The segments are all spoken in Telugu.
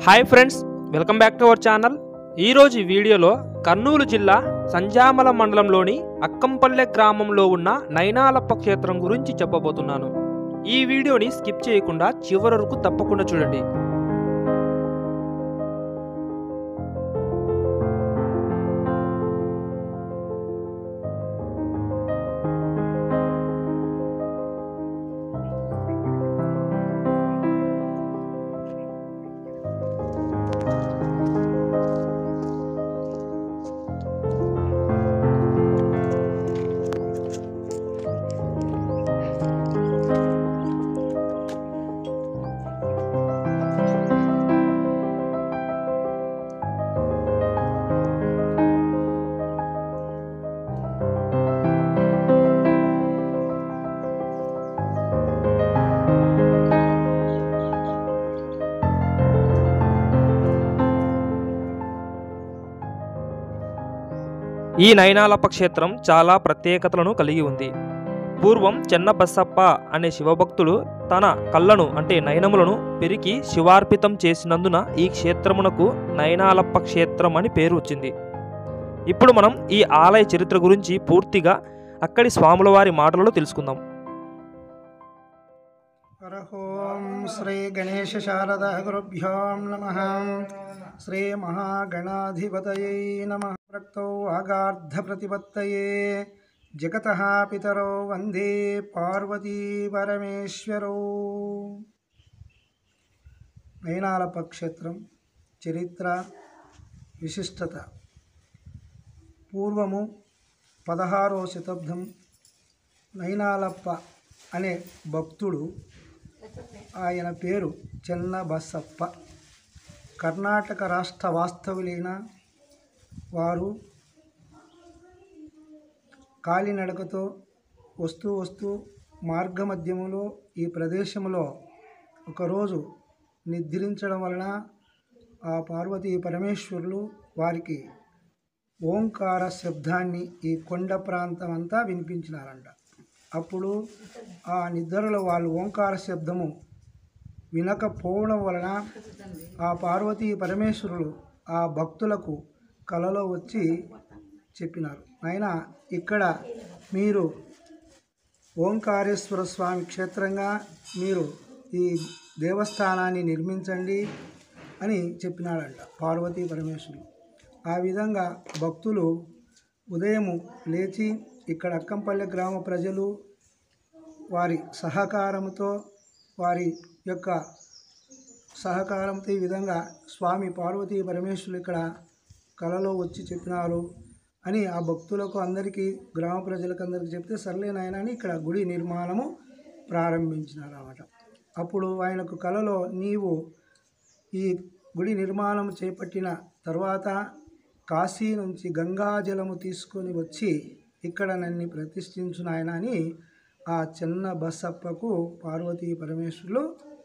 Hi friends welcome back to our channel ఈరోజు ఈ వీడియోలో కర్నూలు జిల్లా సంజామల మండలంలోని అక్కంపల్లె గ్రామంలో ఉన్న నైనాలప్ప క్షేత్రం గురించి చెప్పబోతున్నాను ఈ వీడియోని స్కిప్ చేయకుండా చివరి వరకు తప్పకుండా చూడండి ఈ నైనాలప్ప క్షేత్రం చాలా ప్రత్యేకతలను కలిగి ఉంది పూర్వం చెన్న బసప్ప అనే శివభక్తుడు తన కళ్ళను అంటే నయనములను పెరికి శివార్పితం చేసినందున ఈ క్షేత్రమునకు నయనాలప్ప క్షేత్రం అని పేరు వచ్చింది ఇప్పుడు మనం ఈ ఆలయ చరిత్ర గురించి పూర్తిగా అక్కడి స్వాముల వారి మాటలలో తెలుసుకుందాం హరహోం శ్రీ గణేశ శారద గురుభ్యోం నమ శ్రీ మహాగణాధిపతయై నమ ప్రక్తౌ ఆగార్ధ ప్రతిపత్తయే జగత పితరో వందే పార్వతీ పరమేశ్వరౌ నైనాలప క్షేత్రం చరిత్ర విశిష్టత పూర్వము పదహారో శతాబ్దం నైనాలప్ప అనే భక్తుడు ఆయన పేరు చెన్న బసప్ప కర్ణాటక రాష్ట్ర వాస్తవులైన వారు కాలినడకతో వస్తూ వస్తూ మార్గమధ్యములో ఈ ప్రదేశంలో ఒకరోజు నిద్రించడం వలన ఆ పార్వతీ పరమేశ్వరులు వారికి ఓంకార శబ్దాన్ని ఈ కొండ ప్రాంతం అంతా వినిపించినారంట అప్పుడు ఆ నిద్రలో వాళ్ళు ఓంకార శబ్దము వినకపోవడం వలన ఆ పార్వతీ పరమేశ్వరులు ఆ భక్తులకు కలలో వచ్చి చెప్పినారు నాయన ఇక్కడ మీరు ఓంకారేశ్వర స్వామి క్షేత్రంగా మీరు ఈ దేవస్థానాన్ని నిర్మించండి అని చెప్పినాడంట పార్వతీ పరమేశ్వరులు ఆ విధంగా భక్తులు ఉదయము లేచి ఇక్కడ అక్కంపల్లె గ్రామ ప్రజలు వారి సహకారంతో వారి యొక్క సహకారంతో ఈ విధంగా స్వామి పార్వతీ పరమేశ్వరులు ఇక్కడ కలలో వచ్చి చెప్పినారు అని ఆ భక్తులకు అందరికీ గ్రామ ప్రజలకు అందరికీ చెప్తే సర్లే నాయన అని ఇక్కడ గుడి నిర్మాణము ప్రారంభించినారు అన్నమాట అప్పుడు ఆయనకు కలలో నీవు ఈ గుడి నిర్మాణం చేపట్టిన తర్వాత కాశీ నుంచి గంగాజలము తీసుకొని వచ్చి ఇక్కడ నన్ను ప్రతిష్ఠించు నాయన అని ఆ చిన్న బసప్పకు పార్వతీ పరమేశ్వరులు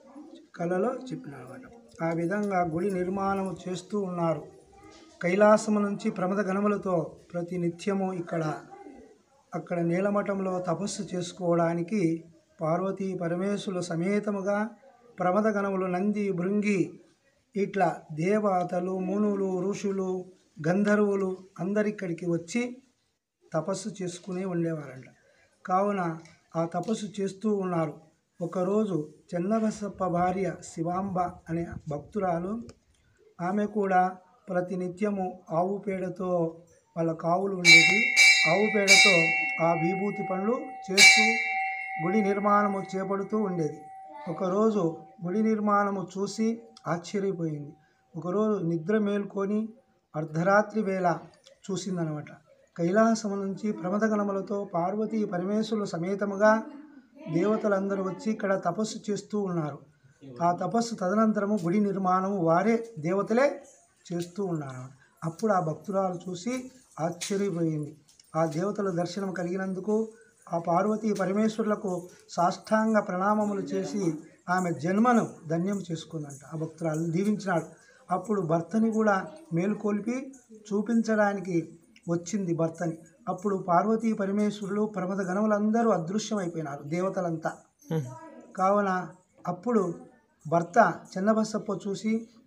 కలలో చెప్పినారన్నమాట ఆ విధంగా గుడి నిర్మాణం చేస్తూ ఉన్నారు కైలాసము నుంచి ప్రమద గణములతో ప్రతి నిత్యము ఇక్కడ అక్కడ నీలమఠంలో తపస్సు చేసుకోవడానికి పార్వతీ పరమేశ్వరులు సమేతముగా ప్రమద గణములు నంది భృంగి ఇట్లా దేవతలు మునులు ఋషులు గంధర్వులు అందరిక్కడికి వచ్చి తపస్సు చేసుకుని ఉండేవారంట కావున ఆ తపస్సు చేస్తూ ఉన్నారు ఒకరోజు చెన్నబసప్ప భార్య శివాంబ అనే భక్తురాలు ఆమె కూడా ప్రతినిత్యము ఆవు పేడతో వాళ్ళ కావులు ఉండేది ఆవు పేడతో ఆ విభూతి పనులు చేస్తూ గుడి నిర్మాణము చేపడుతూ ఉండేది ఒకరోజు గుడి నిర్మాణము చూసి ఆశ్చర్యపోయింది ఒకరోజు నిద్ర మేల్కొని అర్ధరాత్రి వేళ చూసిందనమాట కైలాసము నుంచి ప్రమదగణములతో పార్వతీ పరమేశ్వరులు సమేతముగా దేవతలందరూ వచ్చి ఇక్కడ తపస్సు చేస్తూ ఉన్నారు ఆ తపస్సు తదనంతరము గుడి నిర్మాణము వారే దేవతలే చేస్తూ ఉన్నారు అప్పుడు ఆ భక్తురాలు చూసి ఆశ్చర్యపోయింది ఆ దేవతల దర్శనం కలిగినందుకు ఆ పార్వతీ పరమేశ్వరులకు సాష్టాంగ ప్రణామములు చేసి ఆమె జన్మను ధన్యం చేసుకుందంట ఆ భక్తురాలు దీవించినాడు అప్పుడు భర్తని కూడా మేలుకొల్పి చూపించడానికి వచ్చింది భర్తని అప్పుడు పార్వతీ పరమేశ్వరులు ప్రమద గణములందరూ అదృశ్యమైపోయినారు దేవతలంతా కావున అప్పుడు భర్త చిన్నబసప్ప చూసి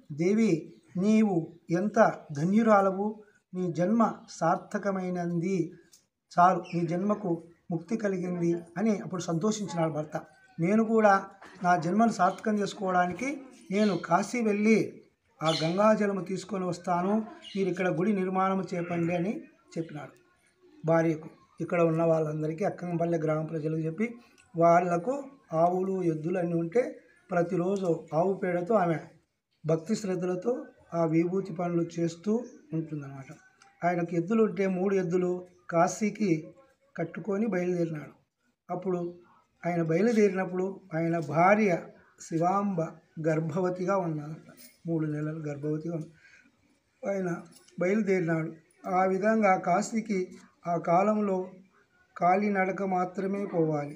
దేవి నీవు ఎంత ధన్యురాలవు నీ జన్మ సార్థకమైనది చాలు నీ జన్మకు ముక్తి కలిగింది అని అప్పుడు సంతోషించినాడు భర్త నేను కూడా నా జన్మను సార్థకం చేసుకోవడానికి నేను కాశీ వెళ్ళి ఆ గంగాజలము తీసుకొని వస్తాను మీరు ఇక్కడ గుడి నిర్మాణం చేపండి అని చెప్పినాడు భార్యకు ఇక్కడ ఉన్న వాళ్ళందరికీ అక్కంపల్లె గ్రామ ప్రజలకు చెప్పి వాళ్లకు ఆవులు ఎద్దులు అన్నీ ఉంటే ప్రతిరోజు ఆవు పేడతో ఆమె భక్తి శ్రద్ధలతో ఆ విభూతి పనులు చేస్తూ ఉంటుందన్నమాట ఆయనకు ఎద్దులు ఉంటే మూడు ఎద్దులు కాశీకి కట్టుకొని బయలుదేరినాడు అప్పుడు ఆయన బయలుదేరినప్పుడు ఆయన భార్య శివాంబ గర్భవతిగా ఉన్నదంట మూడు నెలలు గర్భవతిగా ఉంది ఆయన బయలుదేరినాడు ఆ విధంగా కాశీకి ఆ కాలంలో కాలినడక మాత్రమే పోవాలి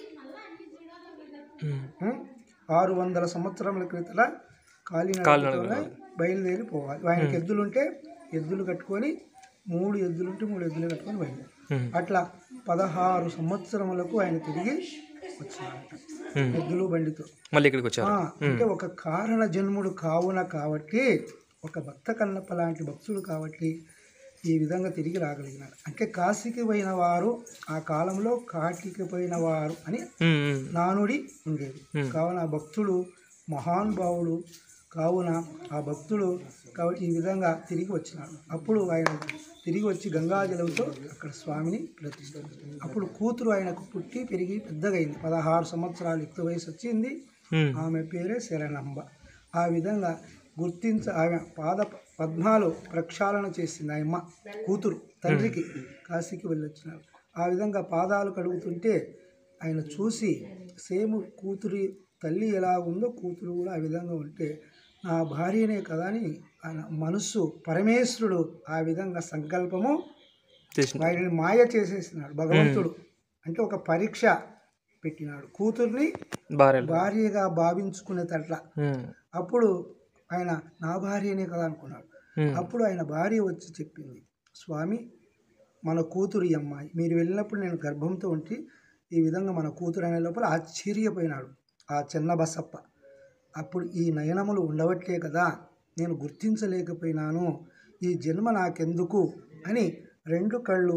ఉమ్. ఉం? ఆరు వందల సంవత్సరముల క్రితల కాలినడకతోనే కాలినడకతోనే. బయలుదేరి పోవాలి ఆయనకి ఎద్దులు ఉంటే ఎద్దులు కట్టుకొని మూడు ఎద్దులు ఉంటే మూడు ఎద్దులు కట్టుకొని బయలుదేరి ఉమ్. అట్లా పదహారు సంవత్సరములకు ఆయన తిరిగి వచ్చినాడట ఉమ్. ఎద్దులు బండితో మళ్ళీ ఇక్కడికి వచ్చారు ఆ, అంటే ఒక కారణ జన్ముడు కావున కాబట్టి ఒక భక్త కన్నప్ప లాంటి భక్తుడు కాబట్టి ఈ విధంగా తిరిగి రాగలిగినాడు అంటే కాశీకి పోయిన వారు ఆ కాలంలో కాటికి పోయిన వారు అని ఉమ్, ఉమ్. నానుడి ఉండేది Hmm. కావున ఆ భక్తుడు మహానుభావుడు కావున ఆ భక్తుడు కాబట్టి ఈ విధంగా తిరిగి వచ్చినాడు అప్పుడు ఆయన తిరిగి వచ్చి గంగాజలంతో అక్కడ స్వామిని ప్రతిష్ఠించాడు అప్పుడు కూతురు ఆయనకు పుట్టి పెరిగి పెద్దగా అయింది పదహారు సంవత్సరాలు యుక్త వయసు వచ్చింది ఉమ్. ఆమె పేరే శరణంబ ఆ విధంగా గుర్తించ ఆమె పాద పద్మాలు ప్రక్షాళన చేసింది ఆయమ్మ కూతురు తండ్రికి కాశీకి వెళ్ళొచ్చినాడు ఆ విధంగా పాదాలు కడుగుతుంటే ఆయన చూసి సేమ్ కూతురి తల్లి ఎలా ఉందో కూతురు కూడా ఆ విధంగా ఉంటే నా భార్యనే కదా అని ఆయన మనస్సు పరమేశ్వరుడు ఆ విధంగా సంకల్పము చేసిన వారిని మాయ చేసేసినాడు భగవంతుడు అంటే ఒక పరీక్ష పెట్టినాడు కూతుర్ని భార్యలు భార్యగా భావించుకునేటట్ల ఉమ్. అప్పుడు ఆయన నా భార్యనే కదా అనుకున్నాడు ఉమ్. అప్పుడు ఆయన భార్య వచ్చి చెప్పింది స్వామి మన కూతురు ఈ అమ్మాయి మీరు వెళ్ళినప్పుడు నేను గర్భంతో ఉంటే ఈ విధంగా మన కూతురు అనే లోపల ఆశ్చర్యపోయినాడు ఆ చిన్న బసప్ప అప్పుడు ఈ నయనములు ఉండవట్లే కదా నేను గుర్తించలేకపోయినాను ఈ జన్మ నాకెందుకు అని రెండు కళ్ళు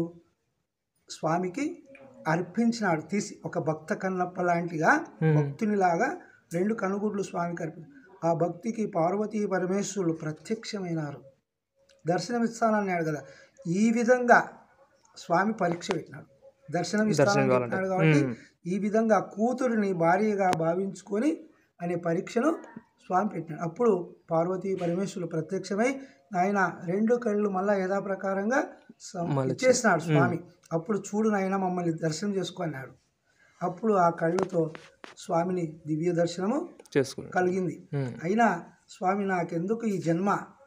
స్వామికి అర్పించినాడు తీసి ఒక భక్త కన్నప్ప లాంటిగా Hmm. భక్తునిలాగా రెండు కనుగుడ్లు స్వామికి అర్పి ఆ భక్తికి పార్వతీ పరమేశ్వరులు ప్రత్యక్షమైనారు దర్శనమిస్తానన్నాడు కదా ఈ విధంగా స్వామి పరీక్ష పెట్టినాడు దర్శనం దర్శనం ఇస్తానని కావాలంటే. చెప్పినాడు కాబట్టి ఉమ్. ఈ విధంగా కూతురిని భార్యగా భావించుకొని అనే పరీక్షను స్వామి పెట్టినాడు అప్పుడు పార్వతీ పరమేశ్వరులు ప్రత్యక్షమై ఆయన రెండు కళ్ళు మళ్ళా యథాప్రకారంగా స- మళ్ళీ ఇచ్చేసినాడు స్వామి అప్పుడు చూడు నాయన మమ్మల్ని దర్శనం చేసుకో అన్నాడు అప్పుడు ఆ కళ్ళుతో స్వామిని దివ్య దర్శనము చేసుకున్నాడు కలిగింది ఉమ్. అయినా స్వామి నాకెందుకు ఈ జన్మ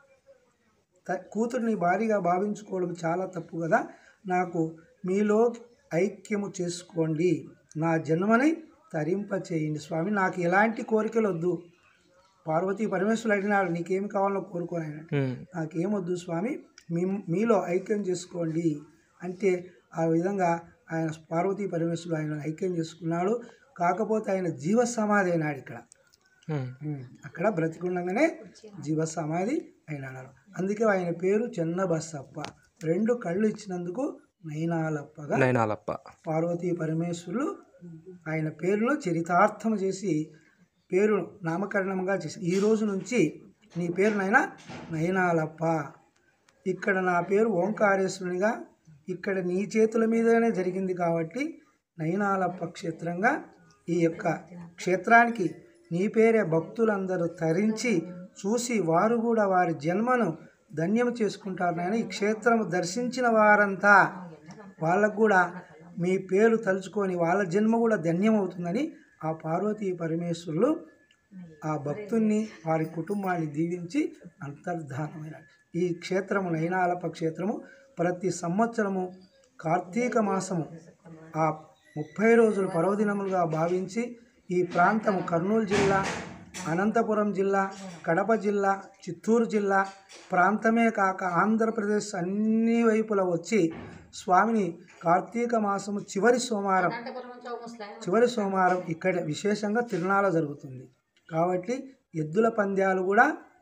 త- కూతుర్ని భారీగా భావించుకోవడం చాలా తప్పు కదా నాకు మీలో ఐక్యము చేసుకోండి నా జన్మని తరింప చేయండి స్వామి నాకు ఎలాంటి కోరికలు వద్దు పార్వతీ పరమేశ్వరులు అడిగినాడు నీకేమి కావాలో కోరుకోని ఆయన ఉమ్. నాకేమొద్దు స్వామి మీ మీలో ఐక్యం చేసుకోండి అంటే ఆ విధంగా ఆయన పార్వతీ పరమేశ్వరుడు ఆయన ఐక్యం చేసుకున్నాడు కాకపోతే ఆయన జీవ సమాధి అయినాడు ఇక్కడ ఉమ్. ఉమ్, అక్కడ బ్రతికుండగానే జీవ సమాధి అయినాడు అందుకే ఆయన పేరు చెన్న బసప్ప రెండు కళ్ళు ఇచ్చినందుకు నయనాలప్పగా నయనాలప్ప పార్వతీ పరమేశ్వరులు ఆయన పేరులో చరితార్థం చేసి పేరు నామకరణంగా చేసి ఈ రోజు నుంచి నీ పేరు నాయన నయనాలప్ప ఇక్కడ నా పేరు ఓంకారేశ్వరునిగా ఇక్కడ నీ చేతుల మీదనే జరిగింది కాబట్టి నయనాలప్ప క్షేత్రంగా ఈ యొక్క క్షేత్రానికి నీ పేరే భక్తులందరూ తరించి చూసి వారు కూడా వారి జన్మను ధన్యం చేసుకుంటారు నాయన ఈ క్షేత్రము దర్శించిన వారంతా వాళ్ళకు కూడా మీ పేరు తలుచుకొని వాళ్ళ జన్మ కూడా ధన్యమవుతుందని ఆ పార్వతీ పరమేశ్వరులు ఆ భక్తుల్ని వారి కుటుంబాన్ని దీవించి అంతర్ధానమైన ఈ క్షేత్రము నయనాలప క్షేత్రము ప్రతి సంవత్సరము కార్తీక మాసము ఆ ముప్పై రోజులు పర్వదినములుగా భావించి ఈ ప్రాంతము కర్నూలు జిల్లా అనంతపురం జిల్లా కడప జిల్లా చిత్తూరు జిల్లా ప్రాంతమే కాక ఆంధ్రప్రదేశ్ అన్ని వైపుల వచ్చి స్వామిని కార్తీక మాసము చివరి సోమవారం చివరి సోమవారం ఇక్కడ విశేషంగా తిరునాళ జరుగుతుంది కాబట్టి ఎద్దుల పంద్యాలు కూడా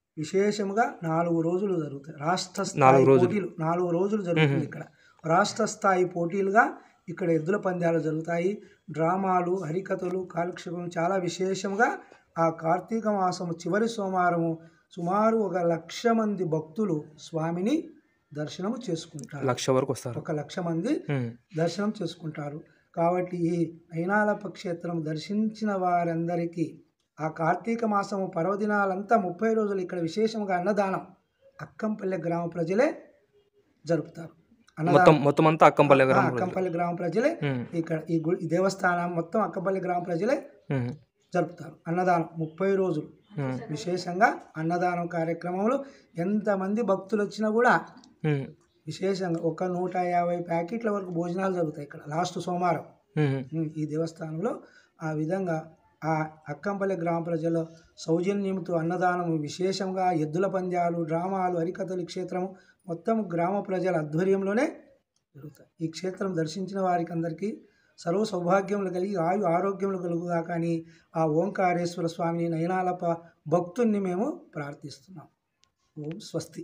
విశేషముగా నాలుగు రోజులు జరుగుతాయి రాష్ట్ర నాలుగు స్థాయి రోజులు. పోటీలు నాలుగు రోజులు జరుగుతుంది ఇక్కడ రాష్ట్ర స్థాయి పోటీలుగా ఇక్కడ ఎద్దుల పందాలు జరుగుతాయి డ్రామాలు హరికథలు కాలక్షేపం చాలా విశేషంగా ఆ కార్తీక మాసము చివరి సోమవారము సుమారు ఒక లక్ష మంది భక్తులు స్వామిని దర్శనము చేసుకుంటారు లక్ష వరకు వస్తారు ఒక లక్ష మంది ఉమ్, దర్శనం చేసుకుంటారు కాబట్టి ఈ అయినాలప్ప క్షేత్రం దర్శించిన వారందరికీ ఆ కార్తీక మాసము పర్వదినాలంతా ముప్పై రోజులు ఇక్కడ విశేషంగా అన్నదానం అక్కంపల్లె గ్రామ ప్రజలే జరుపుతారు మొత్తం మొత్తం అంతా అక్కంపల్లి ఆ, గ్రామం రోజులు. అక్కంపల్లి గ్రామ ప్రజలే ఉమ్, ఇక్కడ ఈ గుడి ఈ దేవస్థానం మొత్తం అక్కంపల్లి గ్రామ ప్రజలే ఉమ్, జరుపుతారు అన్నదానం ముప్పై రోజులు ఉమ్, విశేషంగా అన్నదానం కార్యక్రమంలో ఎంతమంది భక్తులు వచ్చినా కూడా ఉమ్, విశేషంగా ఒక నూట యాభై ప్యాకెట్ల వరకు భోజనాలు జరుగుతాయి ఇక్కడ లాస్ట్ సోమవారం ఉమ్, ఉమ్, ఈ దేవస్థానంలో ఆ విధంగా ఆ అక్కంపల్లి గ్రామ ప్రజల సౌజన్యంతో అన్నదానం విశేషంగా ఎద్దుల పంద్యాలు డ్రామాలు హరికథలు ఈ క్షేత్రము మొత్తం గ్రామ ప్రజల ఆధ్వర్యంలోనే జరుగుతాయి ఈ క్షేత్రం దర్శించిన వారికి అందరికీ సర్వ సౌభాగ్యములు కలిగి ఆయు ఆరోగ్యములు కలుగుగా కానీ ఆ ఓంకారేశ్వర స్వామిని నయనాలప భక్తుల్ని మేము ప్రార్థిస్తున్నాం ఓం స్వస్తి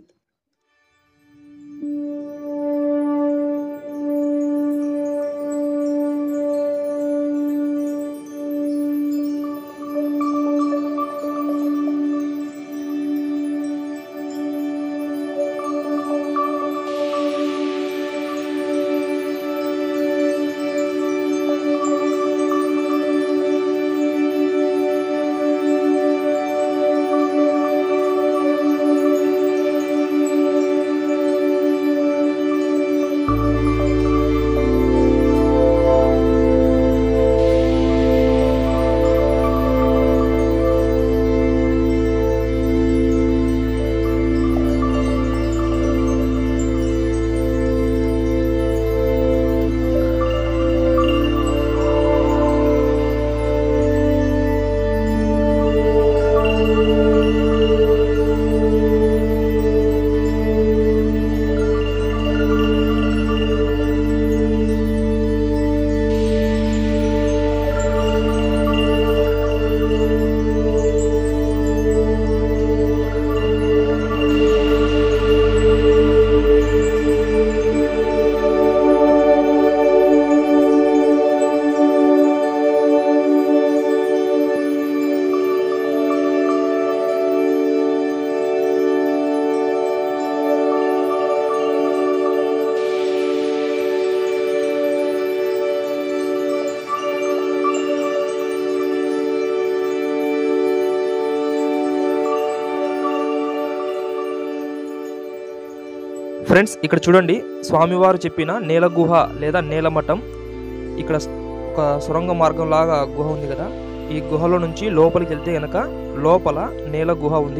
ఫ్రెండ్స్ ఇక్కడ చూడండి స్వామివారు చెప్పిన నేల గుహ లేదా నేలమఠం ఇక్కడ స్- ఒక సొరంగ మార్గం లాగా గుహ ఉంది కదా ఈ గుహలో నుంచి లోపలికి వెళ్తే గనక లోపల నేల గుహ ఉంది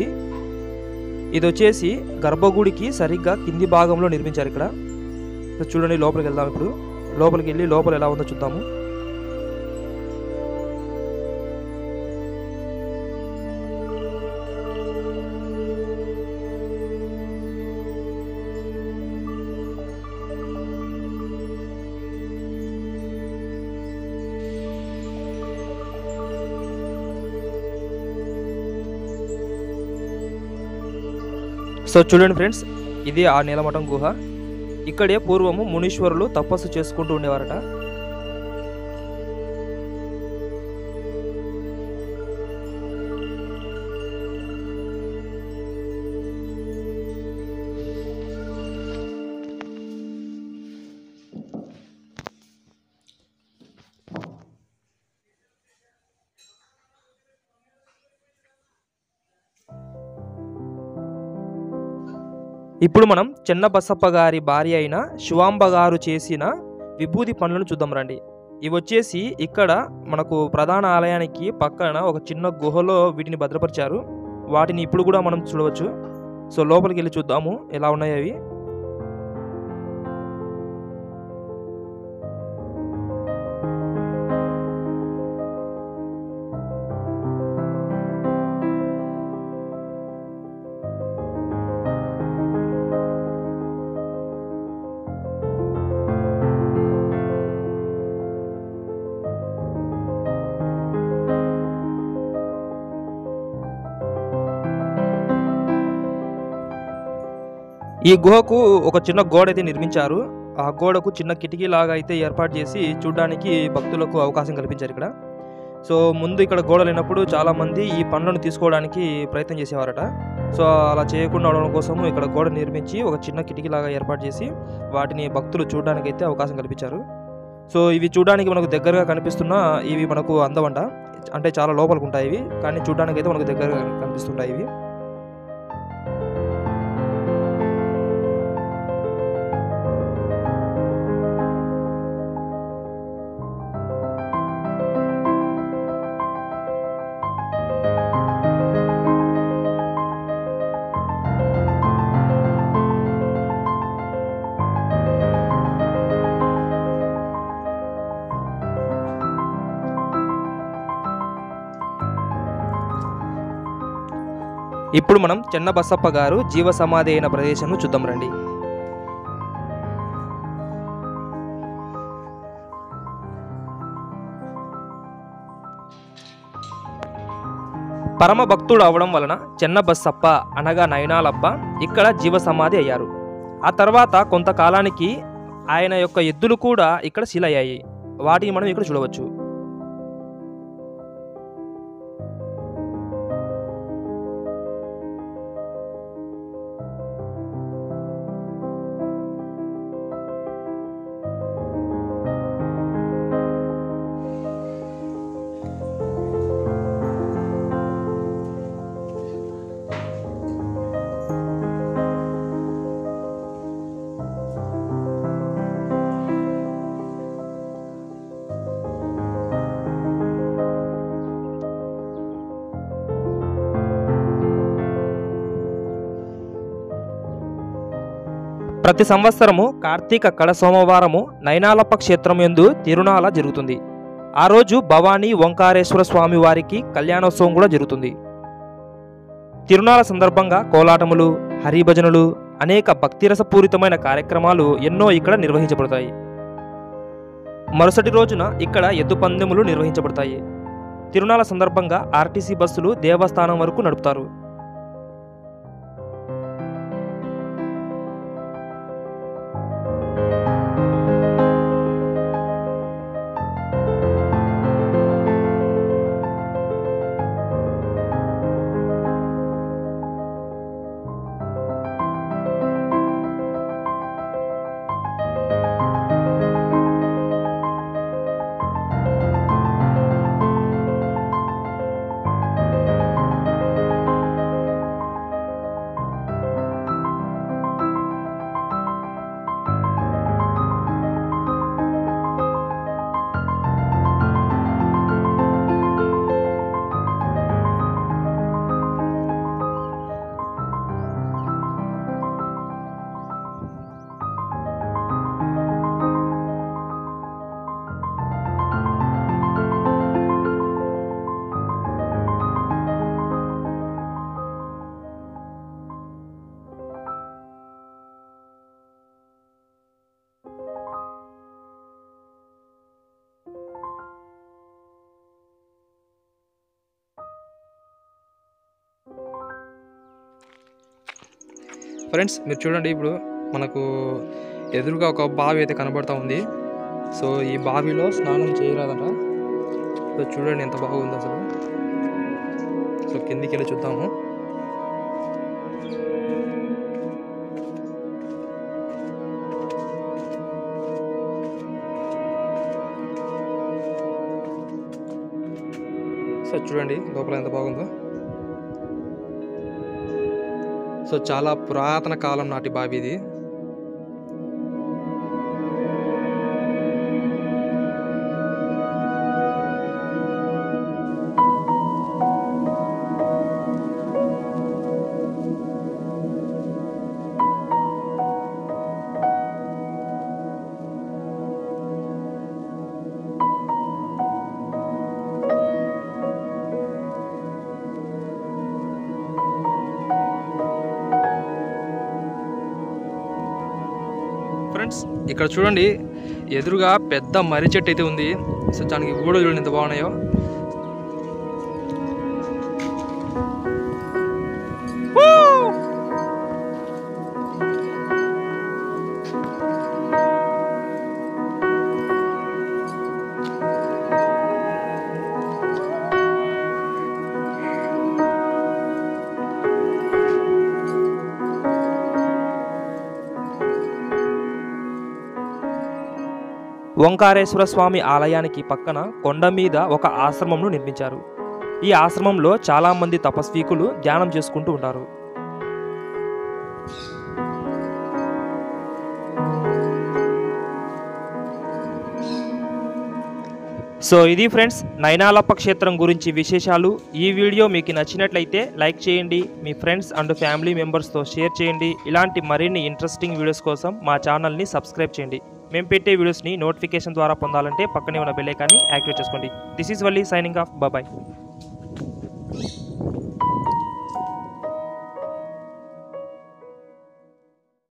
ఇది వచ్చేసి గర్భగుడికి సరిగ్గా కింది భాగంలో నిర్మించారు ఇక్కడ సో చూడండి లోపలికి వెళ్దాం ఇప్పుడు లోపలికి వెళ్ళి లోపల ఎలా ఉందో చూద్దాము సో చూడండి ఫ్రెండ్స్ ఇది ఆ నీలమఠం గుహ ఇక్కడే పూర్వము మునీశ్వరులు తపస్సు చేసుకుంటూ ఉండేవారట ఇప్పుడు మనం చిన్న బసప్ప గారి భార్య అయిన శివాంబ గారు చేసిన విభూది పనులను చూద్దాం రండి ఇవి వచ్చేసి ఇక్కడ మనకు ప్రధాన ఆలయానికి పక్కన ఒక చిన్న గుహలో వీటిని భద్రపరిచారు వాటిని ఇప్పుడు కూడా మనం చూడవచ్చు సో లోపలికి వెళ్ళి చూద్దాము ఎలా ఉన్నాయి అవి ఈ గుహకు ఒక చిన్న గోడ అయితే నిర్మించారు ఆ గోడకు చిన్న కిటికీ లాగా అయితే ఏర్పాటు చేసి చూడడానికి భక్తులకు అవకాశం కల్పించారు ఇక్కడ సో ముందు ఇక్కడ గోడ లేనప్పుడు చాలామంది ఈ పండ్లను తీసుకోవడానికి ప్రయత్నం చేసేవారట సో అలా చేయకుండా ఉండడం కోసం ఇక్కడ గోడ నిర్మించి ఒక చిన్న కిటికీ లాగా ఏర్పాటు చేసి వాటిని భక్తులు చూడడానికి అయితే అవకాశం కల్పించారు సో ఇవి చూడడానికి మనకు దగ్గరగా కనిపిస్తున్న ఇవి మనకు అందవంట అంటే చాలా లోపలికి ఉంటాయి ఇవి కానీ చూడడానికి అయితే మనకు దగ్గరగా కనిపిస్తుంటాయి ఇవి ఇప్పుడు మనం చెన్న బసప్ప గారు జీవ సమాధి అయిన ప్రదేశంను చూద్దాం రండి పరమ భక్తుడు అవడం వలన చెన్న బస్సప్ప అనగా నయనాలప్ప ఇక్కడ జీవ సమాధి అయ్యారు ఆ తర్వాత కొంతకాలానికి ఆయన యొక్క ఎద్దులు కూడా ఇక్కడ శిలయ్యాయి వాటిని మనం ఇక్కడ చూడవచ్చు ప్రతి సంవత్సరము కార్తీక కడ సోమవారము నైనాలప్ప క్షేత్రం యందు తిరునాల జరుగుతుంది ఆ రోజు భవానీ ఓంకారేశ్వర స్వామి వారికి కళ్యాణోత్సవం కూడా జరుగుతుంది తిరునాల సందర్భంగా కోలాటములు హరిభజనలు అనేక భక్తిరసపూరితమైన కార్యక్రమాలు ఎన్నో ఇక్కడ నిర్వహించబడతాయి మరుసటి రోజున ఇక్కడ ఎద్దు పందెములు నిర్వహించబడతాయి తిరునాల సందర్భంగా ఆర్టీసీ బస్సులు దేవస్థానం వరకు నడుపుతారు ఫ్రెండ్స్ మీరు చూడండి ఇప్పుడు మనకు ఎదురుగా ఒక బావి అయితే కనబడతా ఉంది సో ఈ బావిలో స్నానం చేయరాదట సో చూడండి ఎంత బాగుంది అసలు సో కిందికి వెళ్ళి చూద్దాము సో చూడండి లోపల ఎంత బాగుందో సో చాలా పురాతన కాలం నాటి బావి ఇది ఫ్రెండ్స్ ఇక్కడ చూడండి ఎదురుగా పెద్ద మర్రి చెట్టు అయితే ఉంది సో దానికి ఊడలు చూడండి ఎంత బాగున్నాయో ఓంకారేశ్వర స్వామి ఆలయానికి పక్కన కొండ మీద ఒక ఆశ్రమంను నిర్మించారు ఈ ఆశ్రమంలో చాలామంది తపస్వీకులు ధ్యానం చేసుకుంటూ ఉంటారు సో ఇది ఫ్రెండ్స్ నైనాలప్ప క్షేత్రం గురించి విశేషాలు ఈ వీడియో మీకు నచ్చినట్లయితే లైక్ చేయండి మీ ఫ్రెండ్స్ అండ్ ఫ్యామిలీ మెంబర్స్తో షేర్ చేయండి ఇలాంటి మరిన్ని ఇంట్రెస్టింగ్ వీడియోస్ కోసం మా ఛానల్ని సబ్స్క్రైబ్ చేయండి మేము పెట్టే వీడియోస్ని నోటిఫికేషన్ ద్వారా పొందాలంటే పక్కనే ఉన్న బెల్ ఐకాన్ని యాక్టివేట్ చేసుకోండి this is Valli signing off bye